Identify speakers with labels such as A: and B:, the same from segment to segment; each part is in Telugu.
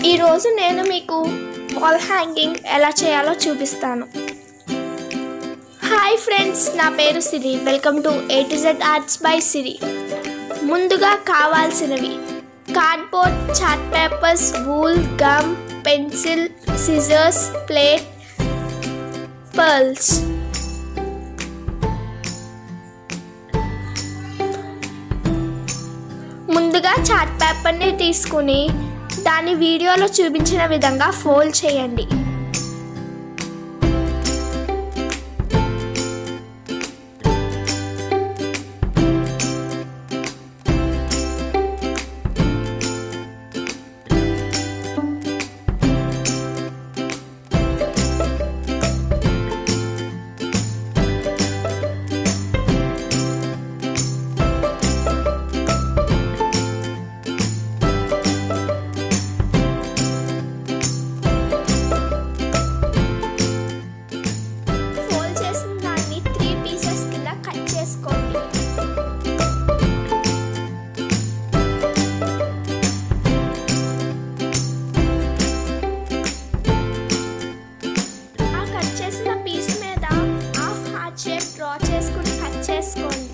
A: ఈరోజు నేను మీకు వాల్ హ్యాంగింగ్ ఎలా చేయాలో చూపిస్తాను హాయ్ ఫ్రెండ్స్ నా పేరు Siri welcome to A to Z arts by Siri ముందుగా కావాల్సినవి cardboard chart papers wool gum pencil scissors plate pearls ముందుగా చార్ట్ పేపర్ని తీసుకుని దాన్ని వీడియోలో చూపించిన విధంగా ఫోల్డ్ చేయండి ఫోల్డ్ చేసిన దాన్ని త్రీ పీసెస్ కింద కట్ చేసుకోండి ఆ కట్ చేసిన పీస్ మీద హాఫ్ హార్ట్ షేప్ డ్రా చేసుకుని కట్ చేసుకోండి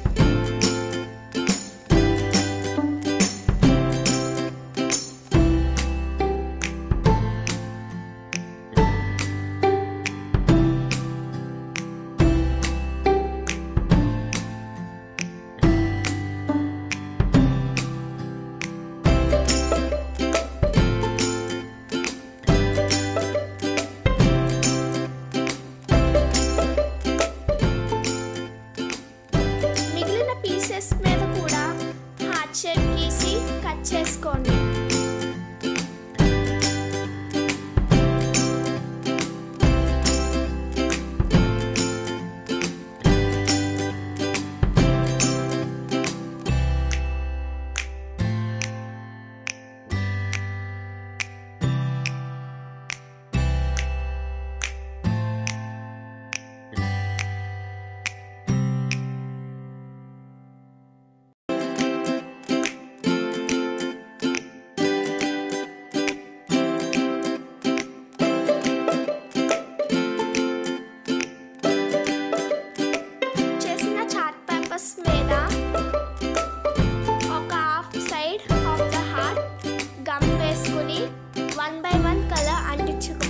A: మిగిలిన పీసెస్ మీద కూడా హార్ట్ షేప్ గీసి కట్ చేసుకోండి చేసిన చార్ట్ పేపర్స్ మీద ఒక half side of the heart gum వేసుకుని వన్ బై వన్ కలర్ అంటించుకో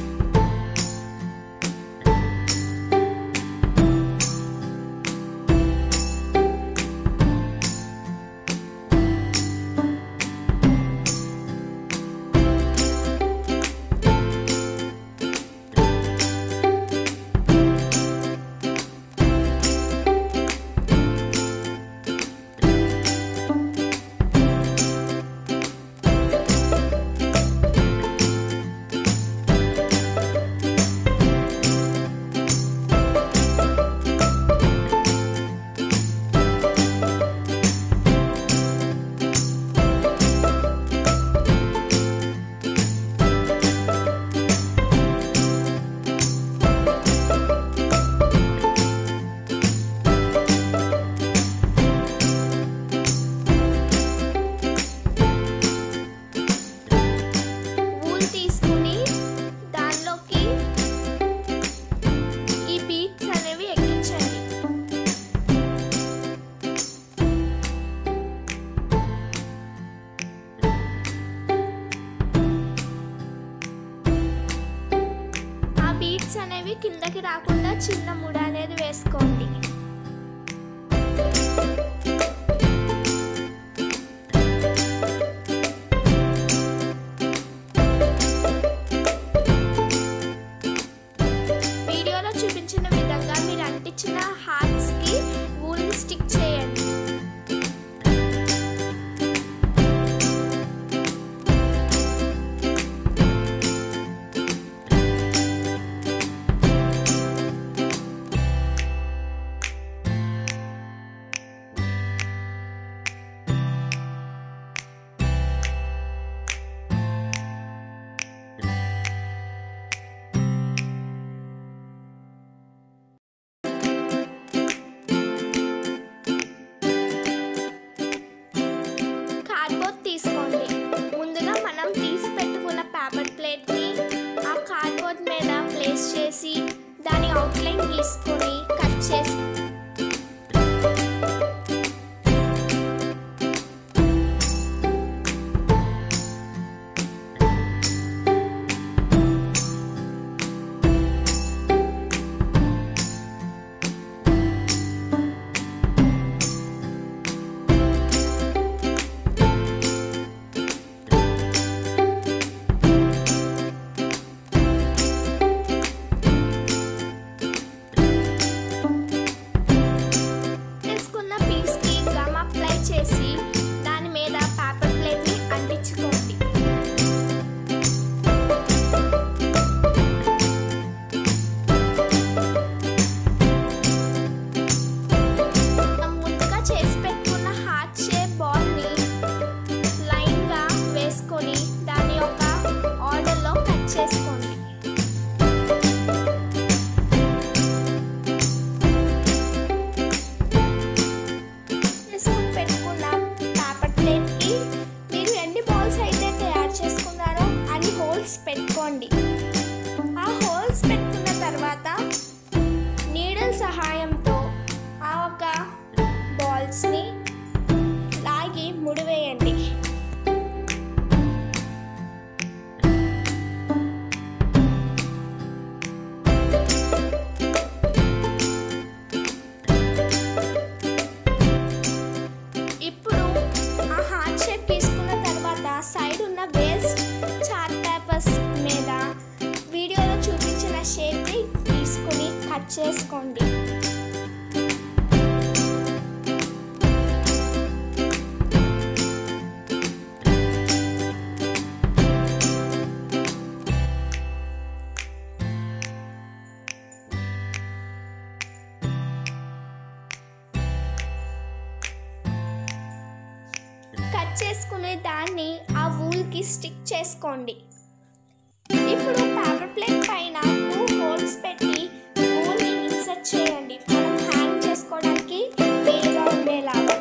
A: వూల్ తీసుకుని దానిలోకి ఈ బీట్స్ అనేవి ఎక్కించండి ఆ బీట్స్ అనేవి కిందకి రాకుండా చిన్న ముడ అనేది వేసుకోండి వీడియోలో చూపించిన విధంగా మీరు అంటించిన హార్ట్స్ కి వూల్ స్టిక్ చేయండి అవుట్లైన్ గీసుకొని కట్ చేసి తీసుకున్న పీస్కి గమ్ అప్లై చేసి దాని మీద పేపర్ ప్లేట్ని అంటించుకోండి మనం ముందుగా చేసి పెట్టుకున్న హార్ట్ షేప్ బాల్ని లైన్గా వేసుకొని దాని యొక్క ఆర్డర్లో కట్ చేసుకోండి చేసుకుని పెట్టుకున్న పేపర్ ప్లేట్కి మీరు ఎన్ని బాల్స్ అయితే తయారు చేసుకున్నారో అన్ని హోల్స్ పెట్టుకోండి ఆ హోల్స్ పెట్టుకున్న తర్వాత నీడల్ సహాయంతో ఆ ఒక బాల్స్ని లాగి ముడివేయండి ఇప్పుడు ఆ హార్ట్ షేప్ తీసుకున్న తర్వాత సైడ్ ఉన్న వేస్ట్ చార్ట్ పేపర్స్ మీద వీడియోలో చూపించిన షేప్ని తీసుకుని కట్ చేసుకోండి కట్ చేసుకునే దాన్ని ఆ వూల్కి స్టిక్ చేసుకోండి ఇప్పుడు పేపర్ ప్లేట్ పైన టూ హోల్స్ పెట్టి వూల్ని ఇన్సర్ట్ చేయండి మనం హ్యాంగ్ చేసుకోవడానికి వీలుగా ఉండేలాగా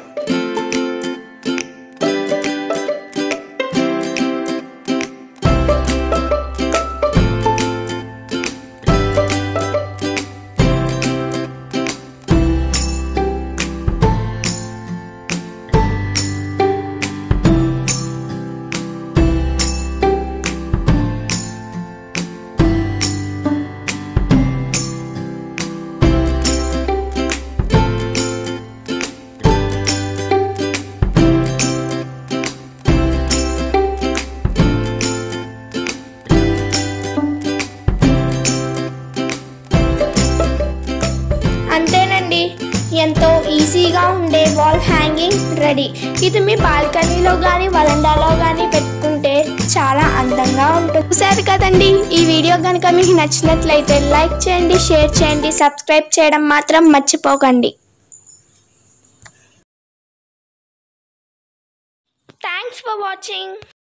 A: అంతేనండి ఎంతో ఈజీగా ఉండే వాల్ హ్యాంగింగ్ రెడీ ఇది మీ బాల్కనీలో కానీ వరండాలో కానీ పెట్టుకుంటే చాలా అందంగా ఉంటుంది చూసారు కదండి ఈ వీడియో కనుక మీకు నచ్చినట్లయితే లైక్ చేయండి షేర్ చేయండి సబ్స్క్రైబ్ చేయడం మాత్రం మర్చిపోకండి థ్యాంక్స్ ఫర్ వాచింగ్